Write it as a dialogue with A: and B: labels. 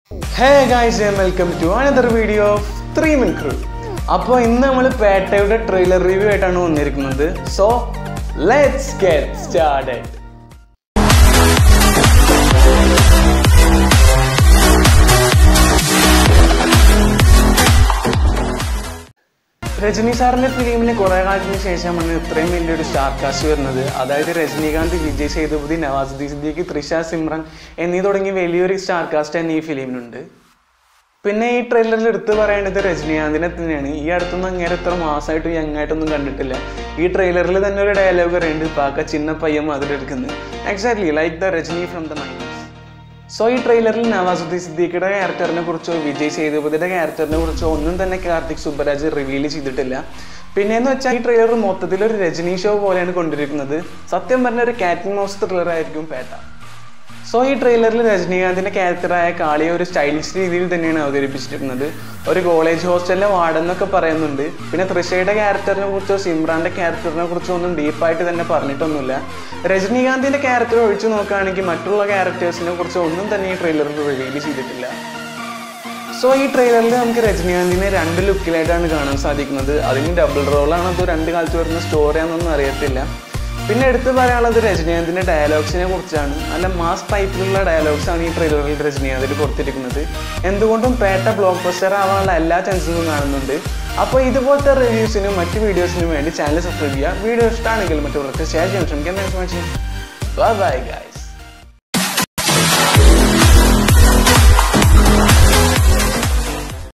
A: hey guys and welcome to another video of three min crew അപ്പോൾ ഇന്ന് നമ്മൾ പേട്ടയുടെ ട്രെയിലർ റിവ്യൂ ആയിട്ടാണ് വന്നിരിക്കുന്നത് so let's get started Rajini സാറിന്റെ ഫിലിമിന് കുറെ കാലത്തിന് ശേഷമാണ് ഇത്രയും വലിയൊരു സ്റ്റാർ കാസ്റ്റ് വരുന്നത് അതായത് രജനീകാന്ത് വിജയ് സേതുപതി നവാസുദ്ദീൻ സിദ്ദീഖ് ത്രിഷ സിമ്രൻ എന്നീ തുടങ്ങി വലിയൊരു സ്റ്റാർ കാസ്റ്റ് തന്നെ ഈ ഫിലിമിനുണ്ട് പിന്നെ ഈ ട്രെയിലറിൽ എടുത്ത് പറയേണ്ടത് രജനീകാന്തിനെ തന്നെയാണ് ഈ അടുത്തൊന്നും അങ്ങേരെ ഇത്ര മാസമായിട്ട് യങ് ആയിട്ടൊന്നും കണ്ടിട്ടില്ല ഈ ട്രെയിലറിൽ തന്നെ ഒരു ഡയലോഗ് പറയുന്നുണ്ട് പാക്ക ചിന്ന പയ്യൻ അതിലെടുക്കുന്നത് exactly like the Rajini from the nineties so ഈ ട്രെയിലറിൽ നവാസുദ്ദീൻ സിദ്ദീഖിയുടെ ക്യാരക്ടറിനെ കുറിച്ചോ വിജയ് സേതുപതിയുടെ ക്യാരക്ടറിനെ കുറിച്ചോ ഒന്നും തന്നെ കാർത്തിക് സുബ്ബരാജ് റിവീൽ ചെയ്തിട്ടില്ല പിന്നെയെന്ന് വെച്ചാൽ ഈ ട്രെയിലർ മൊത്തത്തിൽ ഒരു രജനി ഷോ പോലെയാണ് കൊണ്ടിരിക്കുന്നത് സത്യം പറഞ്ഞ ഒരു കാറ്റിംഗ് മൗസ് ത്രില്ലർ ആയിരിക്കും പേട്ട സോ ഈ ട്രെയിലറിൽ രജനീകാന്തിന്റെ ക്യാരക്ടറായ കാളിയെ ഒരു സ്റ്റൈലിഷ് രീതിയിൽ തന്നെയാണ് അവതരിപ്പിച്ചിരിക്കുന്നത് ഒരു കോളേജ് ഹോസ്റ്റലിലെ വാർഡെന്നൊക്കെ പറയുന്നുണ്ട് പിന്നെ തൃഷയുടെ ക്യാരക്ടറിനെ കുറിച്ചോ സിമ്രാന്റെ ക്യാരക്ടറിനെ കുറിച്ചോ ഒന്നും ഡീപ്പായിട്ട് തന്നെ പറഞ്ഞിട്ടൊന്നുമില്ല രജനീകാന്തിന്റെ ക്യാരക്ടർ ഒഴിച്ചു നോക്കുകയാണെങ്കിൽ മറ്റുള്ള ക്യാരക്ടേഴ്സിനെ കുറിച്ച് ഒന്നും തന്നെ ഈ ട്രെയിലറിൽ റിവീൽ ചെയ്തിട്ടില്ല സോ ഈ ട്രെയിലറിൽ നമുക്ക് രജനീകാന്തിനെ രണ്ട് ലുക്കിലായിട്ടാണ് കാണാൻ സാധിക്കുന്നത് അതിന് ഡബിൾ റോളാണ് അത് രണ്ട് കാലത്ത് വരുന്ന സ്റ്റോറിയാണെന്നൊന്നും അറിയത്തില്ല പിന്നെ എടുത്തു പറയാനുള്ളത് രജനീകാന്തിന്റെ ഡയലോഗ്സിനെ കുറിച്ചാണ് നല്ല മാസ് ടൈപ്പിലുള്ള ഡയലോഗ്സ് ആണ് ഈ ട്രെയിലറിൽ രജനീകാന്തിൽ കൊടുത്തിരിക്കുന്നത് എന്തുകൊണ്ടും പേട്ട ബ്ലോക്ക് ബസ്റ്റർ ആവാനുള്ള എല്ലാ ചാൻസും കാണുന്നുണ്ട് അപ്പോൾ ഇതുപോലത്തെ റിവ്യൂസിനും മറ്റ് വീഡിയോസിനും വേണ്ടി ചാനൽ സബ്സ്ക്രൈബ് ചെയ്യുക വീഡിയോ ഇഷ്ടമാണെങ്കിൽ മറ്റുള്ളവർക്ക് ഷെയർ ചെയ്യാൻ ശ്രമിക്കാൻ ബൈ ബൈ ഗൈസ്